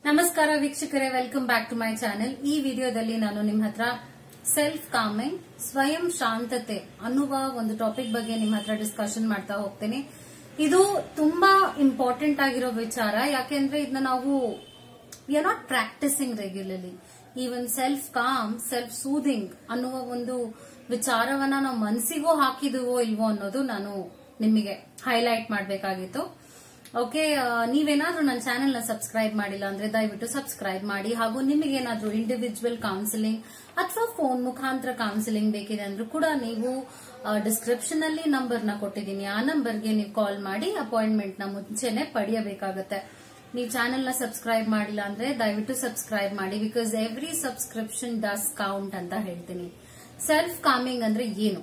ನಮಸ್ಕಾರ ವೀಕ್ಷಕರೇ welcome back to my channel ಈ ವಿಡಿಯೋದಲ್ಲಿ ನಾನು ನಿಮ್ಮ ಹತ್ರ ಸೆಲ್ಫ್ ಕಾಮಿಂಗ್ ಸ್ವಯಂ ಶಾಂತತೆ ಅನ್ನುವ ಒಂದು ಟಾಪಿಕ್ ಬಗ್ಗೆ ನಿಮ್ಮ ಹತ್ರ ಡಿಸ್ಕಷನ್ ಮಾಡ್ತಾ ಹೋಗ್ತೇನೆ ಇದು ತುಂಬಾ ಇಂಪಾರ್ಟೆಂಟ್ ಆಗಿರೋ ವಿಚಾರ ಯಾಕೆಂದ್ರೆ ಇದನ್ನ ನಾವು we are not practising regularly even self calm self soothing ಅನ್ನುವ ಒಂದು ವಿಚಾರವನ್ನ ನಾವು ಮನಸ್ಸಿಗೂ ಹಾಕಿದವೋ ಇಲ್ವೋ ಅನ್ನೋದು ನಾನು ನಿಮಗೆ ಹೈಲೈಟ್ ಮಾಡಬೇಕಾಗಿತ್ತು ಓಕೆ ನೀವೇನಾದ್ರೂ ನನ್ನ ಚಾನೆಲ್ ನ ಸಬ್ಸ್ಕ್ರೈಬ್ ಮಾಡಿಲ್ಲ ಅಂದ್ರೆ ದಯವಿಟ್ಟು ಸಬ್ಸ್ಕ್ರೈಬ್ ಮಾಡಿ ಹಾಗೂ ನಿಮಗೇನಾದ್ರೂ ಇಂಡಿವಿಜುವಲ್ ಕೌನ್ಸಿಲಿಂಗ್ ಅಥವಾ ಫೋನ್ ಮುಖಾಂತರ ಕೌನ್ಸಿಲಿಂಗ್ ಬೇಕಿದೆ ಅಂದ್ರೂ ಕೂಡ ನೀವು ಡಿಸ್ಕ್ರಿಪ್ಷನ್ ಅಲ್ಲಿ ನಂಬರ್ ನ ಕೊಟ್ಟಿದ್ದೀನಿ ಆ ನಂಬರ್ಗೆ ನೀವು ಕಾಲ್ ಮಾಡಿ ಅಪಾಯಿಂಟ್ಮೆಂಟ್ ನ ಮುಂಚೆನೆ ಪಡೆಯಬೇಕಾಗತ್ತೆ ನೀವು ಚಾನೆಲ್ ನ ಸಬ್ಸ್ಕ್ರೈಬ್ ಮಾಡಿಲ್ಲ ಅಂದ್ರೆ ದಯವಿಟ್ಟು ಸಬ್ಸ್ಕ್ರೈಬ್ ಮಾಡಿ because every subscription does count ಅಂತ ಹೇಳ್ತೀನಿ ಸೆಲ್ಫ್ ಕಾಮಿಂಗ್ ಅಂದ್ರೆ ಏನು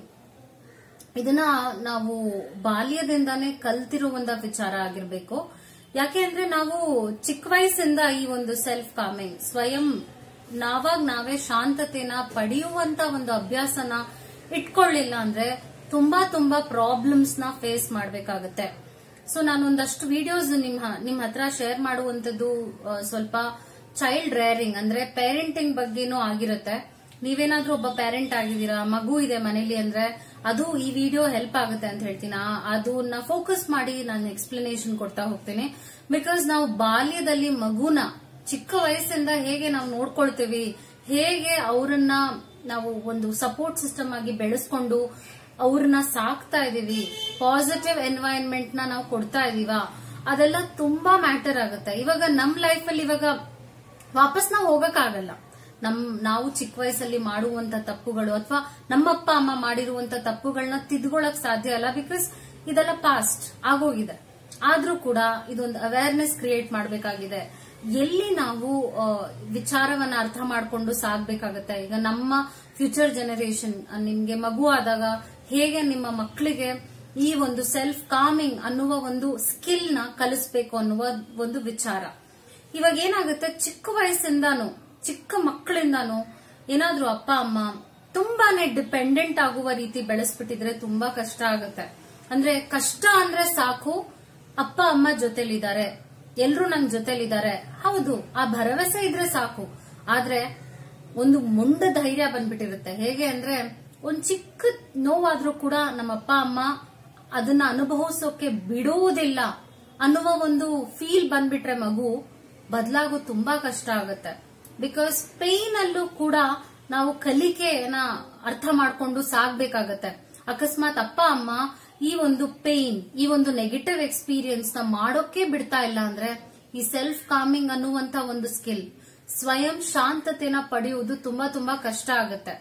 ಇದನ್ನ ನಾವು ಬಾಲ್ಯದಿಂದಾನೇ ಕಲ್ತಿರುವಂತ ವಿಚಾರ ಆಗಿರ್ಬೇಕು ಯಾಕೆ ಅಂದ್ರೆ ನಾವು ಚಿಕ್ಕ ವಯಸ್ಸಿಂದ ಈ ಒಂದು ಸೆಲ್ಫ್ ಕಾಮಿಂಗ್ ಸ್ವಯಂ ನಾವಾಗ ನಾವೇ ಶಾಂತತೆನ ಪಡೆಯುವಂತ ಒಂದು ಅಭ್ಯಾಸನ ಇಟ್ಕೊಳ್ಳಿಲ್ಲ ಅಂದ್ರೆ ತುಂಬಾ ತುಂಬಾ ಪ್ರಾಬ್ಲಮ್ಸ್ ನ ಫೇಸ್ ಮಾಡ್ಬೇಕಾಗತ್ತೆ ಸೊ ನಾನು ಒಂದಷ್ಟು ವಿಡಿಯೋಸ್ ನಿಮ್ ನಿಮ್ ಹತ್ರ ಶೇರ್ ಮಾಡುವಂತದ್ದು ಆ, ಸ್ವಲ್ಪ ಚೈಲ್ಡ್ ರೇರಿಂಗ್ ಅಂದ್ರೆ ಪೇರೆಂಟಿಂಗ್ ಬಗ್ಗೆನೂ ಆಗಿರುತ್ತೆ ನೀವೇನಾದ್ರೂ ಒಬ್ಬ ಪೇರೆಂಟ್ ಆಗಿದ್ದೀರಾ ಮಗು ಇದೆ ಮನೇಲಿ ಅಂದ್ರೆ ಅದು ಈ ವಿಡಿಯೋ ಹೆಲ್ಪ್ ಆಗುತ್ತೆ ಅಂತ ಹೇಳ್ತೀನಿ ಆ- ಅದನ್ನ ಫೋಕಸ್ ಮಾಡಿ ನಾನು ಎಕ್ಸ್ಪ್ಲನೇಷನ್ ಕೊಡ್ತಾ ಹೋಗ್ತೀನಿ ಬಿಕಾಸ್ ನಾವು ಬಾಲ್ಯದಲ್ಲಿ ಮಗುನ ಚಿಕ್ಕ ವಯಸ್ಸಿಂದ ಹೇಗೆ ನಾವು ನೋಡ್ಕೊಳ್ತೀವಿ ಹೇಗೆ ಅವರನ್ನ ನಾವು ಒಂದು ಸಪೋರ್ಟ್ ಸಿಸ್ಟಮ್ ಆಗಿ ಬೆಳೆಸ್ಕೊಂಡು ಅವ್ರನ್ನ ಸಾಕ್ತಾ ಇದೀವಿ ಪಾಸಿಟಿವ್ ಎನ್ವೈರನ್ಮೆಂಟ್ ನ ನಾವು ಕೊಡ್ತಾ ಇದೀವ ಅದೆಲ್ಲ ತುಂಬಾ ಮ್ಯಾಟರ್ ಆಗುತ್ತೆ ಇವಾಗ ನಮ್ ಲೈಫ್ ಅಲ್ಲಿ ಇವಾಗ ವಾಪಸ್ ನಾವು ಹೋಗಕ್ಕಾಗಲ್ಲ ನಮ್ ನಾವು ಚಿಕ್ಕ ವಯಸ್ಸಲ್ಲಿ ಮಾಡುವಂತ ತಪ್ಪುಗಳು ಅಥವಾ ನಮ್ಮಪ್ಪ ಅಮ್ಮ ಮಾಡಿರುವಂತ ತಪ್ಪುಗಳನ್ನ ತಿದ್ಕೊಳಕ್ ಸಾಧ್ಯ ಅಲ್ಲ ಬಿಕಾಸ್ ಇದೆಲ್ಲ ಪಾಸ್ಟ್ ಆಗೋಗಿದೆ ಆದ್ರೂ ಕೂಡ ಇದೊಂದು ಅವೇರ್ನೆಸ್ ಕ್ರಿಯೇಟ್ ಮಾಡಬೇಕಾಗಿದೆ ಎಲ್ಲಿ ನಾವು ಆ, ವಿಚಾರವನ್ನ ಅರ್ಥ ಮಾಡ್ಕೊಂಡು ಸಾಗ್ಬೇಕಾಗತ್ತೆ ಈಗ ನಮ್ಮ ಫ್ಯೂಚರ್ ಜನರೇಷನ್ ನಿಮ್ಗೆ ಮಗು ಆದಾಗ ಹೇಗೆ ನಿಮ್ಮ ಮಕ್ಕಳಿಗೆ ಈ ಒಂದು ಸೆಲ್ಫ್ ಕಾಮಿಂಗ್ ಅನ್ನುವ ಒಂದು ಸ್ಕಿಲ್ ನ ಕಲಿಸ್ಬೇಕು ಅನ್ನುವ ಒಂದು ವಿಚಾರ ಇವಾಗ ಏನಾಗುತ್ತೆ ಚಿಕ್ಕ ವಯಸ್ಸಿಂದಾನು ಚಿಕ್ಕ ಮಕ್ಕಳಿಂದಾನು ಏನಾದ್ರೂ ಅಪ್ಪ ಅಮ್ಮ ತುಂಬಾನೇ ಡಿಪೆಂಡೆಂಟ್ ಆಗುವ ರೀತಿ ಬೆಳೆಸ್ಬಿಟ್ಟಿದ್ರೆ ತುಂಬಾ ಕಷ್ಟ ಆಗುತ್ತೆ ಅಂದ್ರೆ ಕಷ್ಟ ಅಂದ್ರೆ ಸಾಕು ಅಪ್ಪ ಅಮ್ಮ ಜೊತೆಲಿದ್ದಾರೆ ಎಲ್ರು ನನ್ ಜೊತೆಲಿದ್ದಾರೆ ಹೌದು ಆ ಭರವಸೆ ಇದ್ರೆ ಸಾಕು ಆದ್ರೆ ಒಂದು ಮುಂಡ ಧೈರ್ಯ ಬಂದ್ಬಿಟ್ಟಿರುತ್ತೆ ಹೇಗೆ ಅಂದ್ರೆ ಒಂದ್ ಚಿಕ್ಕ ನೋವಾದ್ರೂ ಕೂಡ ನಮ್ಮ ಅಪ್ಪ ಅಮ್ಮ ಅದನ್ನ ಅನುಭವಿಸೋಕೆ ಬಿಡುವುದಿಲ್ಲ ಅನ್ನುವ ಒಂದು ಫೀಲ್ ಬಂದ್ಬಿಟ್ರೆ ಮಗು ಬದಲಾಗೋದು ತುಂಬಾ ಕಷ್ಟ ಆಗುತ್ತೆ ಬಿಕಾಸ್ ಪೇನ್ ಅಲ್ಲೂ ಕೂಡ ನಾವು ಕಲಿಕೆನ ಅರ್ಥ ಮಾಡ್ಕೊಂಡು ಸಾಗ್ಬೇಕಾಗತ್ತೆ ಅಕಸ್ಮಾತ್ ಅಪ್ಪ ಅಮ್ಮ ಈ ಒಂದು ಪೇನ್ ಈ ಒಂದು ನೆಗೆಟಿವ್ ಎಕ್ಸ್ಪೀರಿಯನ್ಸ್ ನ ಮಾಡೋಕೆ ಬಿಡ್ತಾ ಇಲ್ಲ ಅಂದ್ರೆ ಈ ಸೆಲ್ಫ್ ಕಾಮಿಂಗ್ ಅನ್ನುವಂತ ಒಂದು ಸ್ಕಿಲ್ ಸ್ವಯಂ ಶಾಂತತೆನ ಪಡೆಯುವುದು ತುಂಬಾ ತುಂಬಾ ಕಷ್ಟ ಆಗುತ್ತೆ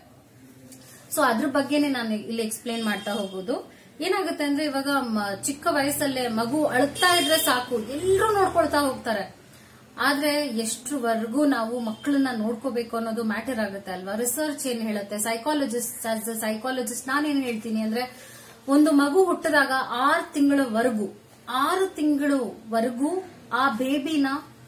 ಸೊ ಅದ್ರ ಬಗ್ಗೆನೆ ನಾನು ಇಲ್ಲಿ ಎಕ್ಸ್ಪ್ಲೇನ್ ಮಾಡ್ತಾ ಹೋಗೋದು ಏನಾಗುತ್ತೆ ಅಂದ್ರೆ ಇವಾಗ ಮ- ಚಿಕ್ಕ ವಯಸ್ಸಲ್ಲೇ ಮಗು ಅಳ್ತಾ ಇದ್ರೆ ಸಾಕು ಎಲ್ಲರೂ ನೋಡ್ಕೊಳ್ತಾ ಹೋಗ್ತಾರೆ ಆದ್ರೆ ಎಷ್ಟರವರೆಗೂ ನಾವು ಮಕ್ಕಳನ್ನ ನೋಡ್ಕೋಬೇಕು ಅನ್ನೋದು ಮ್ಯಾಟರ್ ಆಗುತ್ತೆ ಅಲ್ವಾ ರಿಸರ್ಚ್ ಏನ್ ಹೇಳುತ್ತೆ ಸೈಕಾಲಜಿಸ್ಟ್ ಆಸ್ ಅ ಸೈಕಾಲಜಿಸ್ಟ್ ನಾನೇನ್ ಹೇಳ್ತೀನಿ ಅಂದ್ರೆ ಒಂದು ಮಗು ಹುಟ್ಟಿದಾಗ ಆರು ತಿಂಗಳವರೆಗೂ ಆರು ತಿಂಗಳವರೆಗೂ ಆ ಬೇಬಿನ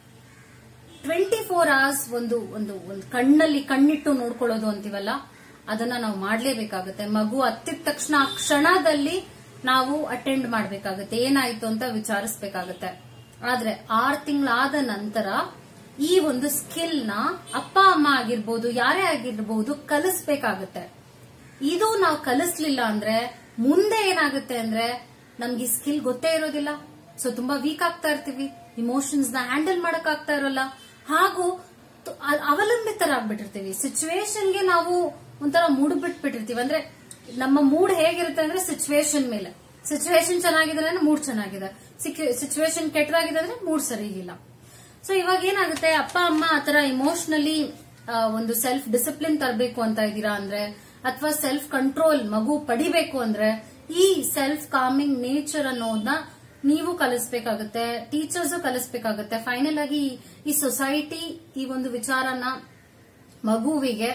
ಟ್ವೆಂಟಿ ಫೋರ್ ಅವರ್ಸ್ ಒಂದು ಒಂದು ಒಂದು ಕಣ್ಣಲ್ಲಿ ಕಣ್ಣಿಟ್ಟು ನೋಡ್ಕೊಳ್ಳೋದು ಅಂತೀವಲ್ಲ ಅದನ್ನ ನಾವು ಮಾಡ್ಲೇಬೇಕಾಗುತ್ತೆ ಮಗು ಹತ್ತಿದ ತಕ್ಷಣ ಆ ಕ್ಷಣದಲ್ಲಿ ನಾವು ಅಟೆಂಡ್ ಮಾಡ್ಬೇಕಾಗುತ್ತೆ ಏನಾಯ್ತು ಅಂತ ವಿಚಾರಿಸ್ಬೇಕಾಗತ್ತೆ ಆದ್ರೆ ಆರ್ ತಿಂಗಳಾದ ನಂತರ ಈ ಒಂದು ಸ್ಕಿಲ್ ನ ಅಪ್ಪ ಅಮ್ಮ ಆಗಿರ್ಬೋದು ಯಾರೇ ಆಗಿರ್ಬೋದು ಕಲಿಸ್ಬೇಕಾಗತ್ತೆ ಇದು ನಾವು ಕಲಿಸ್ಲಿಲ್ಲ ಅಂದ್ರೆ ಮುಂದೆ ಏನಾಗುತ್ತೆ ಅಂದ್ರೆ ನಮ್ಗೆ ಈ ಸ್ಕಿಲ್ ಗೊತ್ತೇ ಇರೋದಿಲ್ಲ ಸೊ ತುಂಬಾ ವೀಕ್ ಆಗ್ತಾ ಇರ್ತೀವಿ ಇಮೋಷನ್ಸ್ ನ ಹ್ಯಾಂಡಲ್ ಮಾಡಕ್ ಆಗ್ತಾ ಇರೋಲ್ಲ ಹಾಗೂ ತು- ಅ- ಅವಲಂಬಿತರಾಗ್ಬಿಟ್ಟಿರ್ತೀವಿ ಸಿಚುವೇಶನ್ಗೆ ನಾವು ಒಂಥರ ಮೂಡ್ ಬಿಟ್ಬಿಟ್ಟಿರ್ತೀವಿ ಅಂದ್ರೆ ನಮ್ಮ ಮೂಡ್ ಹೇಗಿರುತ್ತೆ ಅಂದ್ರೆ ಸಿಚುವೇಶನ್ ಮೇಲೆ ಸಿಚುವೇಶನ್ ಚೆನ್ನಾಗಿದೆ ಅಂದ್ರೆ ಮೂಡ್ ಚೆನ್ನಾಗಿದೆ ಸಿಚುವೇಶನ್ ಕೆಟ್ಟದಾಗಿದೆ ಅಂದ್ರೆ ಮೂಡ್ ಸರಿ ಇಲ್ಲ ಸೊ ಇವಾಗ ಏನಾಗುತ್ತೆ ಅಪ್ಪ ಅಮ್ಮ ಆತರ ಇಮೋಷನಲಿ ಒಂದು ಸೆಲ್ಫ್ ಡಿಸಿಪ್ಲಿನ್ ತರಬೇಕು ಅಂತ ಇದ್ದೀರಾ ಅಂದ್ರೆ ಅಥವಾ ಸೆಲ್ಫ್ ಕಂಟ್ರೋಲ್ ಮಗು ಪಡಿಬೇಕು ಅಂದ್ರೆ ಈ ಸೆಲ್ಫ್ ಕಾಮಿಂಗ್ ನೇಚರ್ ಅನ್ನೋದನ್ನ ನೀವು ಕಲಿಸ್ಬೇಕಾಗುತ್ತೆ ಟೀಚರ್ಸ್ ಕಲಿಸ್ಬೇಕಾಗುತ್ತೆ ಫೈನಲ್ ಆಗಿ ಈ- ಈ ಸೊಸೈಟಿ ಈ ಒಂದು ವಿಚಾರನ ಮಗುವಿಗೆ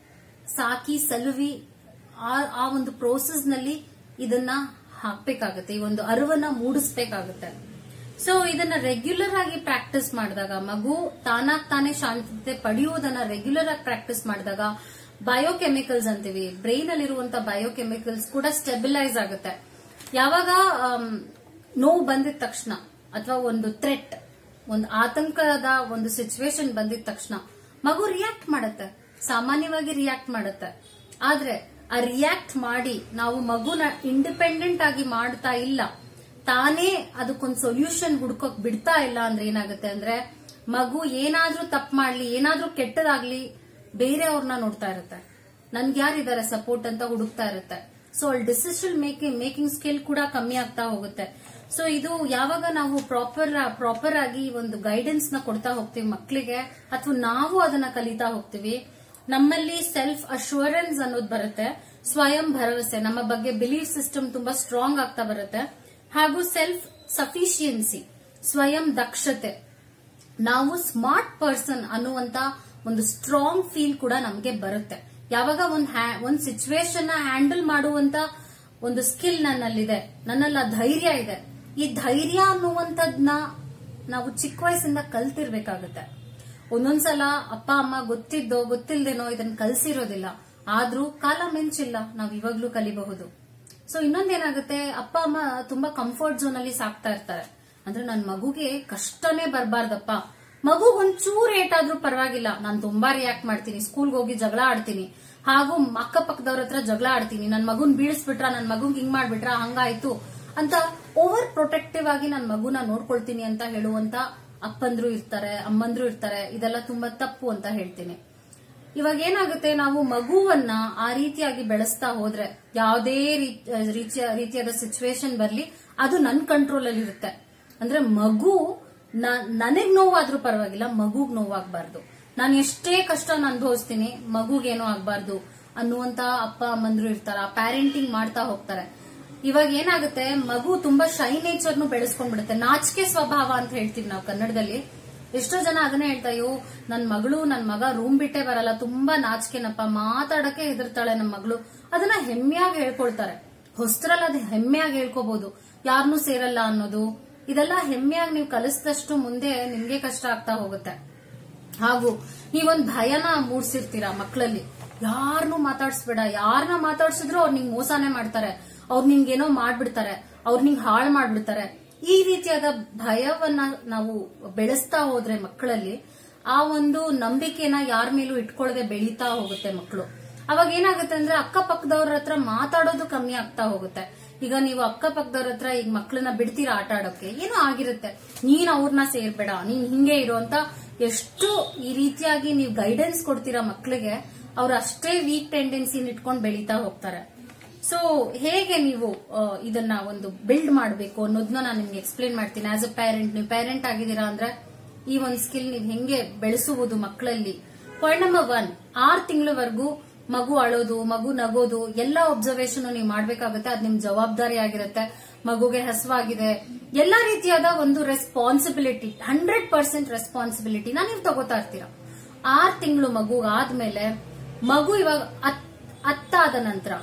ಸಾಕಿ ಸಲುವಿ ಆ- ಆ ಒಂದು ಪ್ರೋಸೆಸ್ ನಲ್ಲಿ ಇದನ್ನ ಹಾಕ್ಬೇಕಾಗತ್ತೆ ಈ ಒಂದು ಅರಿವನ್ನ ಮೂಡಿಸ್ಬೇಕಾಗತ್ತೆ ಸೊ ಇದನ್ನ ರೆಗ್ಯುಲರ್ ಆಗಿ ಪ್ರಾಕ್ಟೀಸ್ ಮಾಡಿದಾಗ ಮಗು ತಾನಾಗ್ ತಾನೇ ಶಾಂತತೆ ಪಡೆಯುವುದನ್ನ ರೆಗ್ಯುಲರ್ ಆಗಿ ಪ್ರಾಕ್ಟೀಸ್ ಮಾಡಿದಾಗ ಬಯೋಕೆಮಿಕಲ್ಸ್ ಅಂತೀವಿ ಬ್ರೈನ್ ಅಲ್ಲಿರುವಂತ ಬಯೋಕೆಮಿಕಲ್ಸ್ ಕೂಡ ಸ್ಟೆಬಿಲೈಸ್ ಆಗುತ್ತೆ ಯಾವಾಗ ಆಮ್, ನೋವು ಬಂದಿದ ತಕ್ಷಣ ಅಥವಾ ಒಂದು ಥ್ರೆಟ್ ಒಂದು ಆತಂಕದ ಒಂದು ಸಿಚುವೇಶನ್ ಬಂದಿದ ತಕ್ಷಣ ಮಗು ರಿಯಾಕ್ಟ್ ಮಾಡುತ್ತೆ ಸಾಮಾನ್ಯವಾಗಿ ರಿಯಾಕ್ಟ್ ಮಾಡುತ್ತೆ ಆದ್ರೆ ಆ ರಿಯಾಕ್ಟ್ ಮಾಡಿ ನಾವು ಮಗುನ ಇಂಡಿಪೆಂಡೆಂಟ್ ಆಗಿ ಮಾಡ್ತಾ ಇಲ್ಲ ತಾನೇ ಅದಕ್ಕೊಂದು ಸೊಲ್ಯೂಷನ್ ಹುಡ್ಕೋಕ್ ಬಿಡ್ತಾ ಇಲ್ಲ ಅಂದ್ರೆ ಏನಾಗುತ್ತೆ ಅಂದ್ರೆ ಮಗು ಏನಾದ್ರೂ ತಪ್ಪು ಮಾಡ್ಲಿ ಏನಾದ್ರೂ ಕೆಟ್ಟದಾಗ್ಲಿ ಬೇರೆಯವ್ರನ್ನ ನೋಡ್ತಾ ಇರುತ್ತೆ ನನ್ಗೆ ಯಾರಿದ್ದಾರೆ ಸಪೋರ್ಟ್ ಅಂತ ಹುಡುಕ್ತಾ ಇರುತ್ತೆ ಸೊ ಅಲ್ಲಿ ಡಿಸಿಷನ್ ಮೇಕಿಂಗ್ ಮೇಕಿಂಗ್ ಸ್ಕಿಲ್ ಕೂಡ ಕಮ್ಮಿ ಆಗ್ತಾ ಹೋಗುತ್ತೆ ಸೊ ಇದು ಯಾವಾಗ ನಾವು ಪ್ರಾಪರ್ ಪ್ರಾಪರ್ ಆಗಿ ಒಂದು ಗೈಡೆನ್ಸ್ ನ ಕೊಡ್ತಾ ಹೋಗ್ತೀವಿ ಮಕ್ಕಳಿಗೆ ಅಥವಾ ನಾವು ಅದನ್ನ ಕಲಿತಾ ಹೋಗ್ತೀವಿ ನಮ್ಮಲ್ಲಿ ಸೆಲ್ಫ್ ಅಶ್ಯೂರೆನ್ಸ್ ಅನ್ನೋದು ಬರುತ್ತೆ ಸ್ವಯಂ ಭರವಸೆ ನಮ್ಮ ಬಗ್ಗೆ ಬಿಲೀಫ್ ಸಿಸ್ಟಮ್ ತುಂಬಾ ಸ್ಟ್ರಾಂಗ್ ಆಗ್ತಾ ಬರುತ್ತೆ ಹಾಗೂ ಸೆಲ್ಫ್ ಸಫಿಶಿಯನ್ಸಿ ಸ್ವಯಂ ದಕ್ಷತೆ ನಾವು ಸ್ಮಾರ್ಟ್ ಪರ್ಸನ್ ಅನ್ನುವಂತ ಒಂದು ಸ್ಟ್ರಾಂಗ್ ಫೀಲ್ ಕೂಡ ನಮಗೆ ಬರುತ್ತೆ ಯಾವಾಗ ಒಂದ್ ಹ್ಯಾ- ಒಂದ್ ಸಿಚುವೇಶನ್ ನ ಹ್ಯಾಂಡಲ್ ಮಾಡುವಂತ ಒಂದು ಸ್ಕಿಲ್ ನನ್ನಲ್ಲಿದೆ ನನ್ನಲ್ಲಿ ಆ ಧೈರ್ಯ ಇದೆ ಈ ಧೈರ್ಯ ಅನ್ನುವಂಥದ್ನ ನಾವು ಚಿಕ್ಕ ವಯಸ್ಸಿಂದ ಕಲ್ತಿರ್ಬೇಕಾಗುತ್ತೆ ಒಂದೊಂದ್ಸಲ ಅಪ್ಪ ಅಮ್ಮ ಗೊತ್ತಿದ್ದೋ ಗೊತ್ತಿಲ್ದೇನೋ ಇದನ್ನ ಕಲ್ಸಿರೋದಿಲ್ಲ ಆದ್ರೂ ಕಾಲ ಮಿಂಚಿಲ್ಲ ನಾವು ಇವಾಗ್ಲೂ ಕಲಿಬಹುದು ಸೊ ಇನ್ನೊಂದೇನಾಗುತ್ತೆ ಅಪ್ಪ ಅಮ್ಮ ತುಂಬಾ ಕಂಫರ್ಟ್ ಝೋನ್ ಅಲ್ಲಿ ಸಾಕ್ತಾ ಇರ್ತಾರೆ ಅಂದ್ರೆ ನನ್ ಮಗುಗೆ ಕಷ್ಟನೇ ಬರಬಾರ್ದಪ್ಪ ಮಗು ಒಂಚೂರು ಏಟಾದ್ರೂ ಪರವಾಗಿಲ್ಲ ನಾನು ತುಂಬಾ ರಿಯಾಕ್ಟ್ ಮಾಡ್ತೀನಿ ಸ್ಕೂಲ್ಗೆ ಹೋಗಿ ಜಗಳ ಆಡ್ತೀನಿ ಹಾಗೂ ಅಕ್ಕಪಕ್ಕದವ್ರ ಹತ್ರ ಜಗಳ ಆಡ್ತೀನಿ ನನ್ ಮಗುನ್ ಬೀಳಿಸ್ಬಿಟ್ರ ನನ್ ಮಗುಗ್ ಹಿಂಗ್ ಮಾಡ್ಬಿಟ್ರ ಹಂಗಾಯ್ತು ಅಂತ ಓವರ್ ಪ್ರೊಟೆಕ್ಟಿವ್ ಆಗಿ ನನ್ ಮಗುನ ನೋಡ್ಕೊಳ್ತೀನಿ ಅಂತ ಹೇಳುವಂತ ಅಪ್ಪಂದ್ರು ಇರ್ತಾರೆ ಅಮ್ಮಂದ್ರು ಇರ್ತಾರೆ ಇದೆಲ್ಲ ತುಂಬಾ ತಪ್ಪು ಅಂತ ಹೇಳ್ತೀನಿ ಇವಾಗ ಏನಾಗುತ್ತೆ ನಾವು ಮಗುವನ್ನ ಆ ರೀತಿಯಾಗಿ ಬೆಳೆಸ್ತಾ ಹೋದ್ರೆ ಯಾವುದೇ ರೀ- ರೀತಿಯ ರೀತಿಯಾದ ಸಿಚುವೇಶನ್ ಬರ್ಲಿ ಅದು ನನ್ ಕಂಟ್ರೋಲ್ ಅಲ್ಲಿ ಇರುತ್ತೆ ಅಂದ್ರೆ ಮಗು ನ- ನನಗ್ ನೋವಾದ್ರೂ ಪರವಾಗಿಲ್ಲ ಮಗುಗ್ ನೋವಾಗಬಾರ್ದು ನಾನು ಎಷ್ಟೇ ಕಷ್ಟ ಅನುಭವಿಸ್ತೀನಿ ಮಗುಗೇನೋ ಆಗ್ಬಾರ್ದು ಅನ್ನುವಂತ ಅಪ್ಪ ಅಮ್ಮಂದ್ರು ಇರ್ತಾರ ಪ್ಯಾರೆಂಟಿಂಗ್ ಮಾಡ್ತಾ ಹೋಗ್ತಾರೆ ಇವಾಗ ಏನಾಗುತ್ತೆ ಮಗು ತುಂಬಾ ಶೈ ನೇಚರ್ನು ಬೆಳೆಸ್ಕೊಂಡ್ಬಿಡುತ್ತೆ ನಾಚಿಕೆ ಸ್ವಭಾವ ಅಂತ ಹೇಳ್ತೀವಿ ನಾವು ಕನ್ನಡದಲ್ಲಿ ಎಷ್ಟೋ ಜನ ಅದನ್ನೇ ಹೇಳ್ತಾ ಅಯ್ಯೋ ನನ್ ಮಗಳು ನನ್ ಮಗ ರೂಮ್ ಬಿಟ್ಟೆ ಬರಲ್ಲ ತುಂಬಾ ನಾಚಿಕೆನಪ್ಪ ಮಾತಾಡಕ್ಕೆ ಹೆದರ್ತಾಳೆ ನನ್ ಮಗಳು ಅದನ್ನ ಹೆಮ್ಮೆಯಾಗಿ ಹೇಳ್ಕೊಳ್ತಾರೆ ಹೊಸ್ತರಲ್ಲಿ ಅದು ಹೆಮ್ಮೆಯಾಗಿ ಹೇಳ್ಕೋಬಹುದು ಯಾರನ್ನೂ ಸೇರಲ್ಲ ಅನ್ನೋದು ಇದೆಲ್ಲ ಹೆಮ್ಮೆಯಾಗಿ ನೀವು ಕಲಿಸಿದಷ್ಟು ಮುಂದೆ ನಿಮ್ಗೆ ಕಷ್ಟ ಆಗ್ತಾ ಹೋಗುತ್ತೆ ಹಾಗೂ ನೀವೊಂದ್ ಭಯನ ಮೂಡ್ಸಿರ್ತೀರಾ ಮಕ್ಕಳಲ್ಲಿ ಯಾರನ್ನೂ ಮಾತಾಡ್ಸ್ಬೇಡ ಯಾರನ್ನ ಮಾತಾಡ್ಸಿದ್ರು ಅವ್ರು ನಿಂಗ್ ಮೋಸಾನೇ ಮಾಡ್ತಾರೆ ಅವ್ರು ನಿಂಗೇನೋ ಮಾಡ್ಬಿಡ್ತಾರೆ ಅವ್ರು ನಿಂಗ್ ಹಾಳು ಮಾಡ್ಬಿಡ್ತಾರೆ ಈ ರೀತಿಯಾದ ಭಯವನ್ನ ನಾವು ಬೆಳೆಸ್ತಾ ಹೋದ್ರೆ ಮಕ್ಕಳಲ್ಲಿ ಆ ಒಂದು ನಂಬಿಕೆನ ಯಾರ ಮೇಲೂ ಇಟ್ಕೊಳ್ಳದೆ ಬೆಳೀತಾ ಹೋಗುತ್ತೆ ಮಕ್ಕಳು ಅವಾಗ ಏನಾಗುತ್ತೆ ಅಂದ್ರೆ ಅಕ್ಕಪಕ್ಕದವ್ರ ಹತ್ರ ಮಾತಾಡೋದು ಕಮ್ಮಿ ಆಗ್ತಾ ಹೋಗುತ್ತೆ ಈಗ ನೀವು ಅಕ್ಕಪಕ್ಕದವ್ರ ಹತ್ರ ಈಗ ಮಕ್ಕಳನ್ನ ಬಿಡ್ತೀರಾ ಆಟ ಆಡೋಕೆ ಏನೋ ಆಗಿರುತ್ತೆ ನೀನ್ ಅವ್ರನ್ನ ಸೇರ್ಬೇಡ ನೀನ್ ಹಿಂಗೆ ಇರೋ ಅಂತ ಎಷ್ಟು ಈ ರೀತಿಯಾಗಿ ನೀವು ಗೈಡೆನ್ಸ್ ಕೊಡ್ತೀರಾ ಮಕ್ಕಳಿಗೆ ಅವ್ರು ಅಷ್ಟೇ ವೀಕ್ ಟೆಂಡೆನ್ಸಿನ ಇಟ್ಕೊಂಡು ಬೆಳೀತಾ ಹೋಗ್ತಾರೆ ಸೊ ಹೇಗೆ ನೀವು ಆ, ಇದನ್ನ ಒಂದು ಬಿಲ್ಡ್ ಮಾಡಬೇಕು ಅನ್ನೋದನ್ನ ನಾನು ನಿಮ್ಗೆ ಎಕ್ಸ್ಪ್ಲೇನ್ ಮಾಡ್ತೀನಿ ಆಸ್ ಅ ಪ್ಯಾರೆಂಟ್ ನೀವು ಪ್ಯಾರೆಂಟ್ ಆಗಿದ್ದೀರಾ ಅಂದ್ರೆ ಈ ಒಂದು ಸ್ಕಿಲ್ ನೀವು ಹೆಂಗೆ ಬೆಳೆಸುವುದು ಮಕ್ಕಳಲ್ಲಿ ಪಾಯಿಂಟ್ ನಂಬರ್ ಒನ್ ಆರು ತಿಂಗಳವರೆಗೂ ಮಗು ಅಳೋದು ಮಗು ನಗೋದು ಎಲ್ಲ ಒಬ್ಸರ್ವೇಷನ್ ನೀವು ಮಾಡ್ಬೇಕಾಗುತ್ತೆ ಅದ್ ನಿಮ್ ಜವಾಬ್ದಾರಿ ಆಗಿರುತ್ತೆ ಮಗುಗೆ ಹಸುವಾಗಿದೆ ಎಲ್ಲಾ ರೀತಿಯಾದ ಒಂದು ರೆಸ್ಪಾನ್ಸಿಬಿಲಿಟಿ ಹಂಡ್ರೆಡ್ ಪರ್ಸೆಂಟ್ ರೆಸ್ಪಾನ್ಸಿಬಿಲಿಟಿನ ನೀವು ತಗೋತಾ ಇರ್ತೀರಾ ಆರ್ ತಿಂಗಳು ಮಗು ಆದ್ಮೇಲೆ ಮಗು ಇವಾಗ ಅತ್- ಅತ್ತಾದ ನಂತರ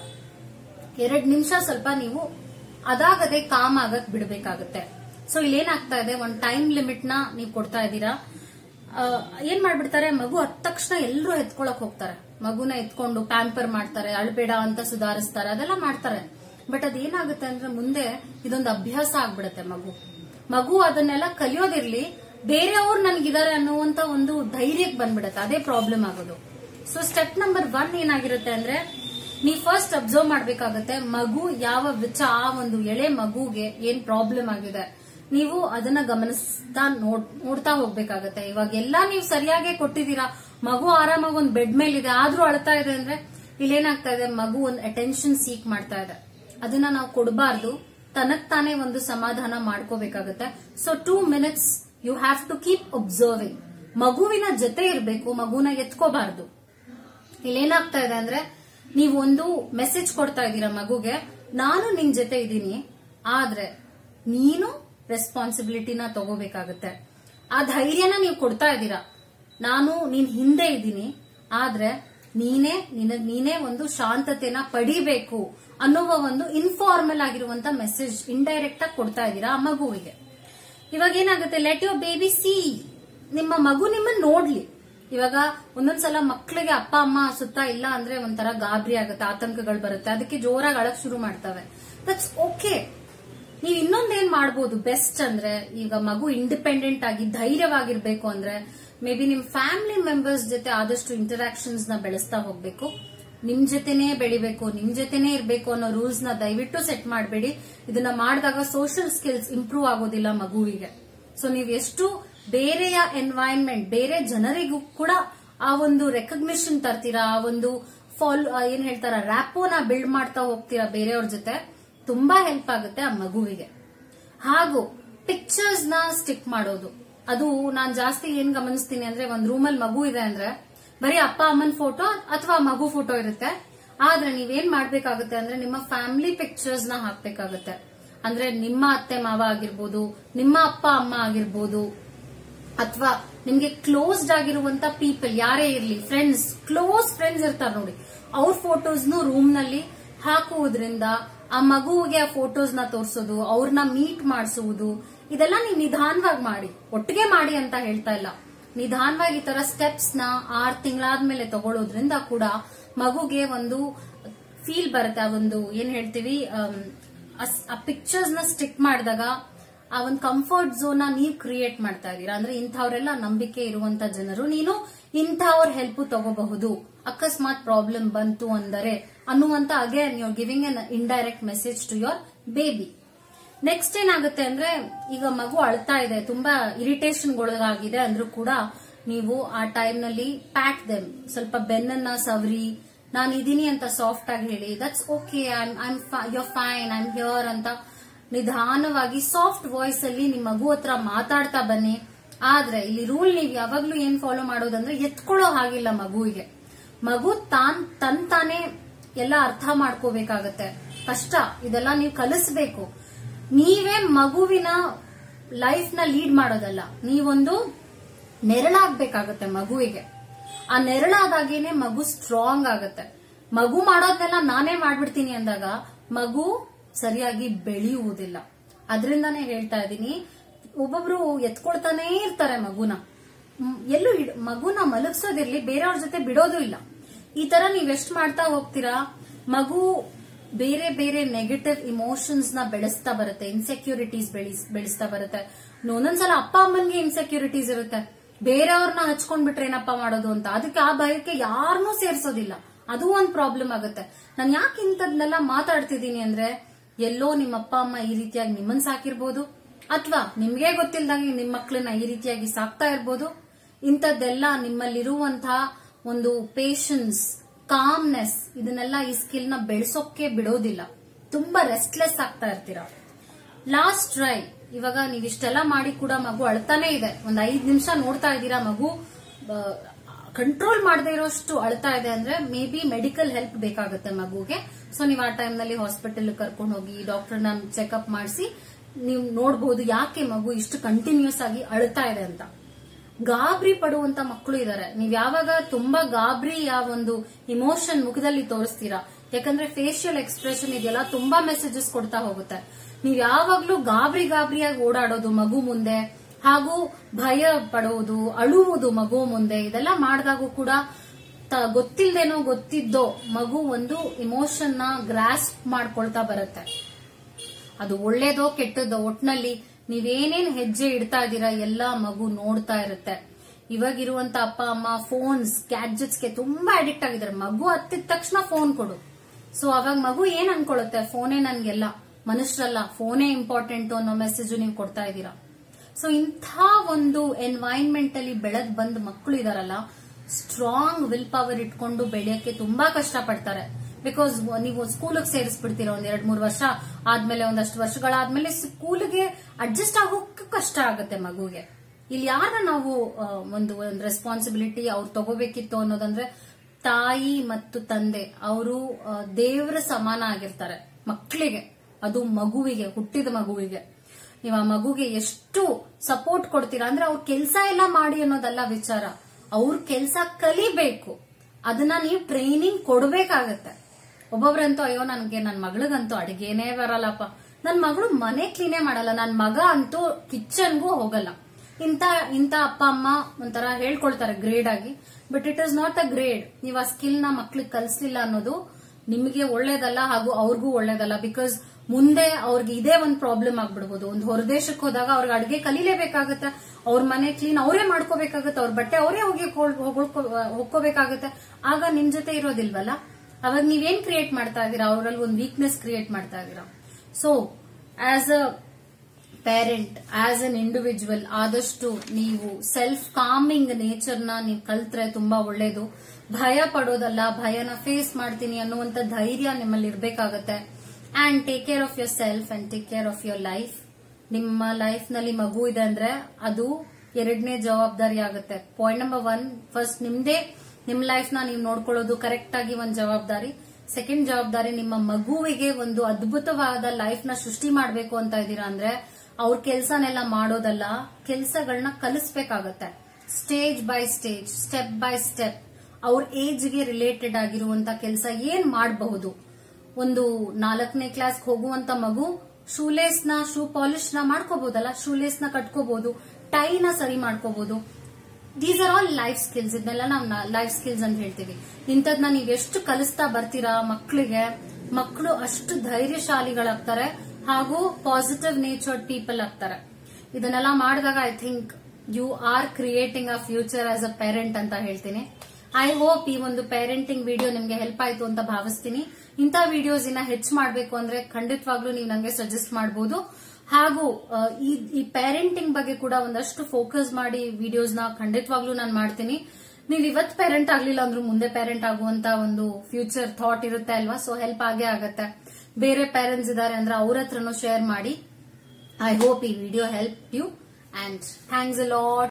ಎರಡ್ ನಿಮಿಷ ಸ್ವಲ್ಪ ನೀವು ಅದಾಗದೆ ಕಾಮ್ ಆಗಕ್ ಬಿಡಬೇಕಾಗುತ್ತೆ ಸೊ ಇಲ್ಲಿ ಏನಾಗ್ತಾ ಇದೆ ಒಂದ್ ಟೈಮ್ ಲಿಮಿಟ್ ನ ನೀವು ಕೊಡ್ತಾ ಇದ್ದೀರಾ ಆ, ಏನ್ ಮಾಡ್ಬಿಡ್ತಾರೆ ಮಗು ಹತ್ತ ತಕ್ಷಣ ಎಲ್ಲರೂ ಎತ್ಕೊಳಕ್ ಹೋಗ್ತಾರೆ ಮಗುನ ಎತ್ಕೊಂಡು ಪ್ಯಾಂಪರ್ ಮಾಡ್ತಾರೆ ಅಳ್ಬೇಡ ಅಂತ ಸುಧಾರಿಸ್ತಾರೆ ಅದೆಲ್ಲ ಮಾಡ್ತಾರೆ ಬಟ್ ಅದೇನಾಗುತ್ತೆ ಅಂದ್ರೆ ಮುಂದೆ ಇದೊಂದು ಅಭ್ಯಾಸ ಆಗ್ಬಿಡುತ್ತೆ ಮಗು ಮಗು ಅದನ್ನೆಲ್ಲ ಕಲಿಯೋದಿರ್ಲಿ ಬೇರೆಯವ್ರು ನನ್ಗಿದ್ದಾರೆ ಅನ್ನುವಂತ ಒಂದು ಧೈರ್ಯಕ್ಕೆ ಬಂದ್ಬಿಡುತ್ತೆ ಅದೇ ಪ್ರಾಬ್ಲಮ್ ಆಗೋದು ಸೊ ಸ್ಟೆಪ್ ನಂಬರ್ ಒನ್ ಏನಾಗಿರುತ್ತೆ ಅಂದ್ರೆ ನೀವು ಫಸ್ಟ್ ಅಬ್ಸರ್ವ್ ಮಾಡ್ಬೇಕಾಗತ್ತೆ ಮಗು ಯಾವ ವಿಚ ಆ ಒಂದು ಎಳೆ ಮಗುಗೆ ಏನ್ ಪ್ರಾಬ್ಲಮ್ ಆಗಿದೆ ನೀವು ಅದನ್ನ ಗಮನಿಸ್ತಾ ನೋಡ್ ನೋಡ್ತಾ ಹೋಗ್ಬೇಕಾಗತ್ತೆ ಇವಾಗ ಎಲ್ಲಾ ನೀವು ಸರಿಯಾಗಿ ಕೊಟ್ಟಿದ್ದೀರಾ ಮಗು ಆರಾಮಾಗಿ ಒಂದ್ ಬೆಡ್ ಮೇಲೆ ಇದೆ ಆದ್ರೂ ಅಳ್ತಾ ಇದೆ ಅಂದ್ರೆ ಇಲ್ಲೇನಾಗ್ತಾ ಇದೆ ಮಗು ಒಂದು ಅಟೆನ್ಷನ್ ಸೀಕ್ ಮಾಡ್ತಾ ಇದೆ ಅದನ್ನ ನಾವು ಕೊಡಬಾರ್ದು ತನಕ್ ತಾನೇ ಒಂದು ಸಮಾಧಾನ ಮಾಡ್ಕೋಬೇಕಾಗತ್ತೆ so two minutes you have to keep observing ಮಗುವಿನ ಜೊತೆ ಇರಬೇಕು ಮಗುನ ಎತ್ಕೋಬಾರ್ದು ಇಲ್ಲೇನಾಗ್ತಾ ಇದೆ ಅಂದ್ರೆ ನೀವು ಒಂದು ಮೆಸೇಜ್ ಕೊಡ್ತಾ ಇದ್ದೀರಾ ಮಗುಗೆ ನಾನು ನಿನ್ ಜೊತೆ ಇದ್ದೀನಿ ಆದ್ರೆ ನೀನು ರೆಸ್ಪಾನ್ಸಿಬಿಲಿಟಿನ ತಗೋಬೇಕಾಗತ್ತೆ ಆ ಧೈರ್ಯನ ನೀವು ಕೊಡ್ತಾ ಇದ್ದೀರಾ ನಾನು ನೀನ್ ಹಿಂದೆ ಇದ್ದೀನಿ ಆದ್ರೆ ನೀನೇ ನಿನಗ್ ನೀನೇ ಒಂದು ಶಾಂತತೆನ ಪಡಿಬೇಕು ಅನ್ನುವ ಒಂದು ಇನ್ಫಾರ್ಮಲ್ ಆಗಿರುವಂತ ಮೆಸೇಜ್ ಇಂಡೈರೆಕ್ಟ್ ಆಗಿ ಕೊಡ್ತಾ ಇದ್ದೀರಾ ಆ ಮಗುವಿಗೆ ಇವಾಗ ಏನಾಗುತ್ತೆ ಲೆಟ್ ಯುವರ್ ಬೇಬಿ ಸಿ ನಿಮ್ಮ ಮಗು ನಿಮ್ಮನ್ನ ನೋಡ್ಲಿ ಇವಾಗ ಒಂದೊಂದ್ಸಲ ಮಕ್ಕಳಿಗೆ ಅಪ್ಪ ಅಮ್ಮ ಸುತ್ತ ಇಲ್ಲ ಅಂದ್ರೆ ಒಂಥರ ಗಾಬರಿ ಆಗುತ್ತೆ ಆತಂಕಗಳು ಬರುತ್ತೆ ಅದಕ್ಕೆ ಜೋರಾಗಿ ಅಳಕ್ ಶುರು ಮಾಡ್ತವೆ ದಟ್ಸ್ ಓಕೆ ನೀವು ಇನ್ನೊಂದೇನ್ ಮಾಡ್ಬೋದು ಬೆಸ್ಟ್ ಅಂದ್ರೆ ಈಗ ಮಗು ಇಂಡಿಪೆಂಡೆಂಟ್ ಆಗಿ ಧೈರ್ಯವಾಗಿರ್ಬೇಕು ಅಂದ್ರೆ ಮೇ ಬಿ ನಿಮ್ ಫ್ಯಾಮಿಲಿ ಮೆಂಬರ್ಸ್ ಜೊತೆ ಆದಷ್ಟು ಇಂಟರಾಕ್ಷನ್ಸ್ ನ ಬೆಳೆಸ್ತಾ ಹೋಗ್ಬೇಕು ನಿಮ್ ಜೊತೆನೇ ಬೆಳಿಬೇಕು ನಿಮ್ ಜೊತೆನೇ ಇರ್ಬೇಕು ಅನ್ನೋ ರೂಲ್ಸ್ ನ ದಯವಿಟ್ಟು ಸೆಟ್ ಮಾಡಬೇಡಿ ಇದನ್ನ ಮಾಡಿದಾಗ ಸೋಷಿಯಲ್ ಸ್ಕಿಲ್ಸ್ ಇಂಪ್ರೂವ್ ಆಗೋದಿಲ್ಲ ಮಗುವಿಗೆ ಸೊ ನೀವು ಎಷ್ಟು ಬೇರೆಯ ಎನ್ವೈರನ್ಮೆಂಟ್ ಬೇರೆ ಜನರಿಗೂ ಕೂಡ ಆ ಒಂದು ರೆಕಗ್ನಿಷನ್ ತರ್ತೀರಾ ಆ ಒಂದು ಫಾಲೋ ಏನ್ ಹೇಳ್ತಾರ ರ್ಯಾಪೋನ ಬಿಲ್ಡ್ ಮಾಡ್ತಾ ಹೋಗ್ತೀರಾ ಬೇರೆಯವ್ರ ಜೊತೆ ತುಂಬಾ ಹೆಲ್ಪ್ ಆಗುತ್ತೆ ಆ ಮಗುವಿಗೆ ಹಾಗೂ ಪಿಕ್ಚರ್ಸ್ ನ ಸ್ಟಿಕ್ ಮಾಡೋದು ಅದು ನಾನ್ ಜಾಸ್ತಿ ಏನ್ ಗಮನಿಸ್ತೀನಿ ಅಂದ್ರೆ ಒಂದ್ ರೂಮಲ್ಲಿ ಮಗು ಇದೆ ಅಂದ್ರೆ ಬರೀ ಅಪ್ಪ ಅಮ್ಮನ ಫೋಟೋ ಅಥವಾ ಮಗು ಫೋಟೋ ಇರುತ್ತೆ ಆದ್ರೆ ನೀವೇನ್ ಮಾಡ್ಬೇಕಾಗುತ್ತೆ ಅಂದ್ರೆ ನಿಮ್ಮ ಫ್ಯಾಮಿಲಿ ಪಿಕ್ಚರ್ಸ್ ನ ಹಾಕ್ಬೇಕಾಗುತ್ತೆ ಅಂದ್ರೆ ನಿಮ್ಮ ಅತ್ತೆ ಮಾವ ಆಗಿರ್ಬೋದು ನಿಮ್ಮ ಅಪ್ಪ ಅಮ್ಮ ಆಗಿರ್ಬೋದು ಅಥವಾ ನಿಮ್ಗೆ ಕ್ಲೋಸ್ಡ್ ಆಗಿರುವಂತ ಪೀಪಲ್ ಯಾರೇ ಇರ್ಲಿ ಫ್ರೆಂಡ್ಸ್ ಕ್ಲೋಸ್ ಫ್ರೆಂಡ್ಸ್ ಇರ್ತಾರೆ ನೋಡಿ ಅವ್ರ ಫೋಟೋಸ್ನು ರೂಮ್ ನಲ್ಲಿ ಹಾಕುವುದ್ರಿಂದ ಆ ಮಗುವಿಗೆ ಆ ಫೋಟೋಸ್ ನ ತೋರಿಸೋದು ಅವ್ರನ್ನ ಮೀಟ್ ಮಾಡಿಸುವುದು ಇದೆಲ್ಲ ನೀವು ನಿಧಾನವಾಗಿ ಮಾಡಿ ಒಟ್ಟಿಗೆ ಮಾಡಿ ಅಂತ ಹೇಳ್ತಾ ಇಲ್ಲ ನಿಧಾನವಾಗಿ ಈ ತರ ಸ್ಟೆಪ್ಸ್ ನ ಆರ್ ತಿಂಗಳಾದ್ಮೇಲೆ ತಗೊಳ್ಳೋದ್ರಿಂದ ಕೂಡ ಮಗುಗೆ ಒಂದು ಫೀಲ್ ಬರುತ್ತೆ ಆ ಒಂದು ಏನ್ ಹೇಳ್ತೀವಿ ಆಮ್, ಅಸ್- ಆ ಪಿಕ್ಚರ್ಸ್ ನ ಸ್ಟಿಕ್ ಮಾಡಿದಾಗ ಆ ಒಂದು ಕಂಫರ್ಟ್ ಝೋನ್ ನೀವು ಕ್ರಿಯೇಟ್ ಮಾಡ್ತಾ ಇದೀರಾ ಅಂದ್ರೆ ಇಂಥವ್ರೆಲ್ಲ ನಂಬಿಕೆ ಇರುವಂತ ಜನರು ನೀನು ಇಂಥವ್ರ ಹೆಲ್ಪ್ ತಗೋಬಹುದು ಅಕಸ್ಮಾತ್ ಪ್ರಾಬ್ಲಮ್ ಬಂತು ಅಂದರೆ ಅನ್ನುವಂತ again you giving an indirect message to your baby next ಏನಾಗುತ್ತೆ ಅಂದ್ರೆ ಈಗ ಮಗು ಅಳ್ತಾ ಇದೆ ತುಂಬಾ ಇರಿಟೇಷನ್ ಒಳಗಾಗಿದೆ ಅಂದ್ರೂ ಕೂಡ ನೀವು ಆ ಟೈಮ್ ನಲ್ಲಿ ಪ್ಯಾಟ್ ದೆಮ್ ಸ್ವಲ್ಪ ಬೆನ್ನನ್ನ ಸವರಿ ನಾನು ಇದೀನಿ ಅಂತ ಸಾಫ್ಟ್ ಆಗಿ ಹೇಳಿ that's okay I'm I'm you fine I'm here ಅಂತ ನಿಧಾನವಾಗಿ ಸಾಫ್ಟ್ ವಾಯ್ಸ್ ಅಲ್ಲಿ ನಿಮ್ ಮಗು ಹತ್ರ ಮಾತಾಡ್ತಾ ಬನ್ನಿ ಆದ್ರೆ ಇಲ್ಲಿ ರೂಲ್ ನೀವು ಯಾವಾಗ್ಲೂ ಏನ್ ಫಾಲೋ ಮಾಡೋದಂದ್ರೆ ಎತ್ಕೊಳ್ಳೋ ಹಾಗಿಲ್ಲ ಮಗುವಿಗೆ ಮಗು ತಾನ್ ತನ್ ತಾನೇ ಎಲ್ಲ ಅರ್ಥ ಮಾಡ್ಕೋಬೇಕಾಗತ್ತೆ ಕಷ್ಟ ಇದೆಲ್ಲ ನೀವು ಕಲಿಸ್ಬೇಕು ನೀವೇ ಮಗುವಿನ ಲೈಫ್ ನ ಲೀಡ್ ಮಾಡೋದಲ್ಲ ನೀವೊಂದು ನೆರಳಾಗ್ಬೇಕಾಗತ್ತೆ ಮಗುವಿಗೆ ಆ ನೆರಳಾದಾಗೇನೆ ಮಗು ಸ್ಟ್ರಾಂಗ್ ಆಗತ್ತೆ ಮಗು ಮಾಡೋದ್ನೆಲ್ಲ ನಾನೇ ಮಾಡ್ಬಿಡ್ತೀನಿ ಅಂದಾಗ ಮಗು ಸರಿಯಾಗಿ ಬೆಳೆಯುವುದಿಲ್ಲ ಅದರಿಂದಾನೇ ಹೇಳ್ತಾ ಇದ್ದೀನಿ ಒಬ್ಬೊಬ್ರು ಎತ್ಕೊಳ್ತಾನೇ ಇರ್ತಾರೆ ಮಗುನ ಮ್, ಎಲ್ಲೂ ಇಡ್- ಮಗುನ ಮಲಗಿಸೋದಿರ್ಲಿ ಬೇರೆಯವ್ರ ಜೊತೆ ಬಿಡೋದು ಇಲ್ಲ ಈ ತರ ನೀವ್ ಎಷ್ಟ್ ಮಾಡ್ತಾ ಹೋಗ್ತೀರಾ ಮಗು ಬೇರೆ ಬೇರೆ ನೆಗೆಟಿವ್ ಇಮೋಷನ್ಸ್ ನ ಬೆಳೆಸ್ತಾ ಬರುತ್ತೆ ಇನ್ಸೆಕ್ಯೂರಿಟೀಸ್ ಬೆಳೆಸ್ತಾ ಬರುತ್ತೆ ಒಂದೊಂದ್ಸಲ ಅಪ್ಪ ಅಮ್ಮನ್ಗೆ ಇನ್ಸೆಕ್ಯೂರಿಟೀಸ್ ಇರುತ್ತೆ ಬೇರೆಯವ್ರನ್ನ ಹಚ್ಕೊಂಡ್ ಬಿಟ್ರೆ ಏನಪ್ಪ ಮಾಡೋದು ಅಂತ ಅದಕ್ಕೆ ಆ ಭಯಕ್ಕೆ ಯಾರನ್ನೂ ಸೇರ್ಸೋದಿಲ್ಲ ಅದು ಒಂದ್ ಪ್ರಾಬ್ಲಮ್ ಆಗುತ್ತೆ ನಾನು ಯಾಕೆ ಇಂಥದ್ನೆಲ್ಲ ಮಾತಾಡ್ತಿದ್ದೀನಿ ಅಂದ್ರೆ ಎಲ್ಲೋ ನಿಮ್ಮ ಅಪ್ಪ ಅಮ್ಮ ಈ ರೀತಿಯಾಗಿ ನಿಮ್ಮನ್ ಸಾಕಿರ್ಬೋದು ಅಥವಾ ನಿಮ್ಗೆ ಗೊತ್ತಿಲ್ದಂಗೆ ನಿಮ್ ಮಕ್ಕಳನ್ನ ಈ ರೀತಿಯಾಗಿ ಸಾಕ್ತಾ ಇರ್ಬೋದು ಇಂಥದ್ದೆಲ್ಲ ನಿಮ್ಮಲ್ಲಿರುವಂತಹ ಒಂದು ಪೇಷನ್ಸ್ ಕಾಮ್ನೆಸ್ ಇದನ್ನೆಲ್ಲ ಈ ಸ್ಕಿಲ್ ನ ಬೆಳೆಸೋಕೆ ಬಿಡೋದಿಲ್ಲ ತುಂಬಾ ರೆಸ್ಟ್ಲೆಸ್ ಆಗ್ತಾ ಇರ್ತೀರಾ ಲಾಸ್ಟ್ ಟ್ರೈ ಇವಾಗ ನೀವು ಇಷ್ಟೆಲ್ಲ ಮಾಡಿ ಕೂಡ ಮಗು ಅಳ್ತಾನೆ ಇದೆ ಒಂದ್ ಐದ್ ನಿಮಿಷ ನೋಡ್ತಾ ಇದ್ದೀರಾ ಮಗು ಕಂಟ್ರೋಲ್ ಮಾಡದೇ ಇರೋಷ್ಟು ಅಳ್ತಾ ಇದೆ ಅಂದ್ರೆ ಮೇ ಬಿ ಮೆಡಿಕಲ್ ಹೆಲ್ಪ್ ಬೇಕಾಗುತ್ತೆ ಮಗುಗೆ ಸೊ ನೀವು ಆ ಟೈಮ್ ನಲ್ಲಿ ಹಾಸ್ಪಿಟಲ್ ಕರ್ಕೊಂಡು ಹೋಗಿ ಡಾಕ್ಟರ್ನ ಚೆಕ್ಅಪ್ ಮಾಡಿಸಿ ನೀವು ನೋಡಬಹುದು ಯಾಕೆ ಮಗು ಇಷ್ಟು ಕಂಟಿನ್ಯೂಸ್ ಆಗಿ ಅಳ್ತಾ ಇದೆ ಅಂತ ಗಾಬರಿ ಪಡುವಂತ ಮಕ್ಕಳು ಇದಾರೆ ನೀವ್ ಯಾವಾಗ ತುಂಬಾ ಗಾಬರಿ ಆ ಒಂದು ಇಮೋಷನ್ ಮುಖದಲ್ಲಿ ತೋರಿಸ್ತೀರಾ ಯಾಕಂದ್ರೆ ಫೇಶಿಯಲ್ ಎಕ್ಸ್ಪ್ರೆಷನ್ ಇದೆಲ್ಲ ತುಂಬಾ ಮೆಸೇಜಸ್ ಕೊಡ್ತಾ ಹೋಗುತ್ತೆ ನೀವ್ ಯಾವಾಗ್ಲೂ ಗಾಬರಿ ಗಾಬರಿಯಾಗಿ ಓಡಾಡೋದು ಮಗು ಮುಂದೆ ಹಾಗೂ ಭಯ ಪಡುವುದು ಅಳುವುದು ಮಗು ಮುಂದೆ ಇದೆಲ್ಲ ಮಾಡಿದಾಗೂ ಕೂಡ ತ- ಗೊತ್ತಿಲ್ದೇನೋ ಗೊತ್ತಿದ್ದೋ ಮಗು ಒಂದು ಇಮೋಷನ್ ನ ಗ್ರಾಸ್ಪ್ ಮಾಡ್ಕೊಳ್ತಾ ಬರುತ್ತೆ ಅದು ಒಳ್ಳೇದೋ ಕೆಟ್ಟದೋ ಒಟ್ನಲ್ಲಿ ನೀವೇನೇನ್ ಹೆಜ್ಜೆ ಇಡ್ತಾ ಇದ್ದೀರಾ ಎಲ್ಲಾ ಮಗು ನೋಡ್ತಾ ಇರುತ್ತೆ ಇವಾಗಿರುವಂತ ಅಪ್ಪ ಅಮ್ಮ ಫೋನ್ಸ್ ಗ್ಯಾಡ್ಜೆಟ್ಸ್ಗೆ ತುಂಬಾ ಅಡಿಕ್ಟ್ ಆಗಿದ್ದಾರೆ ಮಗು ಹತ್ತಿದ ತಕ್ಷಣ ಫೋನ್ ಕೊಡು ಸೊ ಅವಾಗ ಮಗು ಏನ್ ಅನ್ಕೊಳ್ಳುತ್ತೆ ಫೋನೇ ನನ್ಗೆಲ್ಲ ಮನುಷ್ಯರಲ್ಲ ಫೋನೇ ಇಂಪಾರ್ಟೆಂಟ್ ಅನ್ನೋ ಮೆಸೇಜ್ ನೀವು ಕೊಡ್ತಾ ಇದ್ದೀರಾ ಸೊ ಇಂಥ ಒಂದು ಎನ್ವೈರನ್ಮೆಂಟ್ ಅಲ್ಲಿ ಬೆಳೆದ್ ಬಂದ ಮಕ್ಕಳು ಇದಾರಲ್ಲ ಸ್ಟ್ರಾಂಗ್ ವಿಲ್ ಪವರ್ ಇಟ್ಕೊಂಡು ಬೆಳೆಯಕ್ಕೆ ತುಂಬಾ ಕಷ್ಟ ಪಡ್ತಾರೆ ಬಿಕಾಸ್ ನೀವು ಸ್ಕೂಲಿಗೆ ಸೇರಿಸ್ಬಿಡ್ತೀರ ಒಂದ್ ಎರಡ್ ಮೂರ್ ವರ್ಷ ಆದ್ಮೇಲೆ ಒಂದಷ್ಟು ವರ್ಷಗಳಾದ್ಮೇಲೆ ಸ್ಕೂಲ್ಗೆ ಅಡ್ಜಸ್ಟ್ ಆಗೋಕೆ ಕಷ್ಟ ಆಗುತ್ತೆ ಮಗುಗೆ ಇಲ್ಲಿ ಯಾರ ನಾವು ಆ, ಒಂದು ಒಂದು ರೆಸ್ಪಾನ್ಸಿಬಿಲಿಟಿ ಅವ್ರು ತಗೋಬೇಕಿತ್ತು ಅನ್ನೋದಂದ್ರೆ ತಾಯಿ ಮತ್ತು ತಂದೆ ಅವರು ದೇವರ ಸಮಾನ ಆಗಿರ್ತಾರೆ ಮಕ್ಕಳಿಗೆ ಅದು ಮಗುವಿಗೆ ಹುಟ್ಟಿದ ಮಗುವಿಗೆ ನೀವು ಆ ಮಗುಗೆ ಎಷ್ಟು ಸಪೋರ್ಟ್ ಕೊಡ್ತೀರಾ ಅಂದ್ರೆ ಅವ್ರ ಕೆಲಸ ಎಲ್ಲ ಮಾಡಿ ಅನ್ನೋದಲ್ಲ ವಿಚಾರ ಅವ್ರ ಕೆಲಸ ಕಲಿಬೇಕು ಅದನ್ನ ನೀವು ಟ್ರೈನಿಂಗ್ ಕೊಡ್ಬೇಕಾಗತ್ತೆ ಒಬ್ಬೊಬ್ರಂತೂ ಅಯ್ಯೋ ನನ್ಗೆ ನನ್ ಮಗಳಿಗಂತೂ ಅಡಿಗೆನೇ ಬರಲ್ಲಪ್ಪ ನನ್ ಮಗಳು ಮನೆ ಕ್ಲೀನೇ ಮಾಡಲ್ಲ ನನ್ ಮಗ ಅಂತೂ ಕಿಚನ್ಗೂ ಹೋಗಲ್ಲ ಇಂತ ಇಂತ ಅಪ್ಪ ಅಮ್ಮ ಒಂಥರ ಹೇಳ್ಕೊಳ್ತಾರೆ ಗ್ರೇಡ್ ಆಗಿ but it is not a grade ನೀವು ಆ ಸ್ಕಿಲ್ ನ ಮಕ್ಳಿಗೆ ಕಲಿಸ್ಲಿಲ್ಲ ಅನ್ನೋದು ನಿಮಗೆ ಒಳ್ಳೇದಲ್ಲ ಹಾಗೂ ಅವ್ರಿಗೂ ಒಳ್ಳೇದಲ್ಲ ಬಿಕಾಸ್ ಮುಂದೆ ಅವ್ರಿಗೆ ಇದೇ ಒಂದು ಪ್ರಾಬ್ಲಮ್ ಆಗ್ಬಿಡ್ಬೋದು ಒಂದು ಹೊರದೇಶಕ್ಕೆ ಹೋದಾಗ ಅವ್ರಿಗೆ ಅಡಿಗೆ ಕಲೀಲೇಬೇಕಾಗತ್ತೆ ಅವ್ರ ಮನೆ ಕ್ಲೀನ್ ಅವರೇ ಮಾಡ್ಕೋಬೇಕಾಗತ್ತೆ ಅವ್ರ ಬಟ್ಟೆ ಅವರೇ ಹೋಗಿ ಹೊಕ್ಕೋಬೇಕಾಗತ್ತೆ ಆಗ ನಿಮ್ ಜೊತೆ ಇರೋದಿಲ್ವಲ್ಲ ಅವಾಗ ನೀವೇನ್ ಕ್ರಿಯೇಟ್ ಮಾಡ್ತಾ ಇದೀರಾ ಅವರಲ್ಲಿ ಒಂದು ವೀಕ್ನೆಸ್ ಕ್ರಿಯೇಟ್ ಮಾಡ್ತಾ ಇದೀರಾ so as a parent as an individual ಆದಷ್ಟು ನೀವು ಸೆಲ್ಫ್ ಕಾಮಿಂಗ್ ನೇಚರ್ನ ನೀವು ಕಲ್ತ್ರೆ ತುಂಬಾ ಒಳ್ಳೇದು ಭಯ ಪಡೋದಲ್ಲ ಭಯನ ಫೇಸ್ ಮಾಡ್ತೀನಿ ಅನ್ನುವಂತ ಧೈರ್ಯ ನಿಮ್ಮಲ್ಲಿ ಇರ್ಬೇಕಾಗತ್ತೆ and take care of yourself and take care of your life ನಿಮ್ಮ ಲೈಫ್ ನಲ್ಲಿ ಮಗು ಇದೆ ಅಂದ್ರೆ ಅದು ಎರಡನೇ ಜವಾಬ್ದಾರಿ ಆಗುತ್ತೆ ಪಾಯಿಂಟ್ ನಂಬರ್ ಒನ್ ಫಸ್ಟ್ ನಿಮ್ದೇ ನಿಮ್ ಲೈಫ್ ನ ನೀವು ನೋಡ್ಕೊಳ್ಳೋದು ಕರೆಕ್ಟ್ ಆಗಿ ಒಂದು ಜವಾಬ್ದಾರಿ ಸೆಕೆಂಡ್ ಜವಾಬ್ದಾರಿ ನಿಮ್ಮ ಮಗುವಿಗೆ ಒಂದು ಅದ್ಭುತವಾದ ಲೈಫ್ ನ ಸೃಷ್ಟಿ ಮಾಡಬೇಕು ಅಂತ ಇದ್ದೀರಾ ಅಂದ್ರೆ ಅವ್ರ ಕೆಲ್ಸನೆಲ್ಲ ಮಾಡೋದಲ್ಲ ಕೆಲ್ಸಗಳನ್ನ ಕಲಿಸ್ಬೇಕಾಗತ್ತೆ stage by stage step by step ಅವ್ರ ಏಜ್ಗೆ ರಿಲೇಟೆಡ್ ಆಗಿರುವಂತ ಕೆಲಸ ಏನ್ ಮಾಡಬಹುದು ಒಂದು ನಾಲ್ಕನೇ ಕ್ಲಾಸ್ ಹೋಗುವಂತ ಮಗು ಶೂಲೇಸ್ ನ ಶೂ ಪಾಲಿಶ್ ನ ಮಾಡ್ಕೋಬಹುದಲ್ಲ ಶೂಲೇಸ್ ನ ಕಟ್ಕೋಬಹುದು ಟೈನ ಸರಿ ಮಾಡ್ಕೋಬಹುದು these are all life skills ಇದನ್ನೆಲ್ಲ ನಾವು ಲೈಫ್ ಸ್ಕಿಲ್ಸ್ ಅಂತ ಹೇಳ್ತೀವಿ ಇಂಥದ್ನ ನೀವ್ ಎಷ್ಟು ಕಲಿಸ್ತಾ ಬರ್ತೀರಾ ಮಕ್ಕಳಿಗೆ ಮಕ್ಕಳು ಅಷ್ಟು ಧೈರ್ಯಶಾಲಿಗಳಾಗ್ತಾರೆ ಹಾಗೂ ಪಾಸಿಟಿವ್ ನೇಚರ್ಡ್ ಪೀಪಲ್ ಆಗ್ತಾರೆ ಇದನ್ನೆಲ್ಲ ಮಾಡಿದಾಗ I think you are creating a future as a parent ಅಂತ ಹೇಳ್ತೀನಿ ಐ ಹೋಪ್ ಈ ಒಂದು ಪೇರೆಂಟಿಂಗ್ ವಿಡಿಯೋ ನಿಮ್ಗೆ ಹೆಲ್ಪ್ ಆಯ್ತು ಅಂತ ಭಾವಿಸ್ತೀನಿ ಇಂಥ ವಿಡಿಯೋಸ್ ಇನ್ನ ಹೆಚ್ಚು ಮಾಡಬೇಕು ಅಂದ್ರೆ ಖಂಡಿತವಾಗ್ಲೂ ನೀವು ನಂಗೆ ಸಜೆಸ್ಟ್ ಮಾಡಬಹುದು ಹಾಗೂ ಆ, ಈ ಈ ಪೇರೆಂಟಿಂಗ್ ಬಗ್ಗೆ ಕೂಡ ಒಂದಷ್ಟು ಫೋಕಸ್ ಮಾಡಿ ವಿಡಿಯೋಸ್ ನ ಖಂಡಿತವಾಗ್ಲೂ ನಾನು ಮಾಡ್ತೀನಿ ನೀವು ಇವತ್ತು ಪೇರೆಂಟ್ ಆಗ್ಲಿಲ್ಲ ಅಂದ್ರೂ ಮುಂದೆ ಪೇರೆಂಟ್ ಆಗುವಂತ ಒಂದು ಫ್ಯೂಚರ್ ಥಾಟ್ ಇರುತ್ತೆ ಅಲ್ವಾ ಸೊ ಹೆಲ್ಪ್ ಆಗೇ ಆಗತ್ತೆ ಬೇರೆ ಪೇರೆಂಟ್ಸ್ ಇದಾರೆ ಅಂದ್ರೆ ಅವ್ರ ಹತ್ರನೂ ಶೇರ್ ಮಾಡಿ ಐ ಹೋಪ್ ಈ video help you and thanks a lot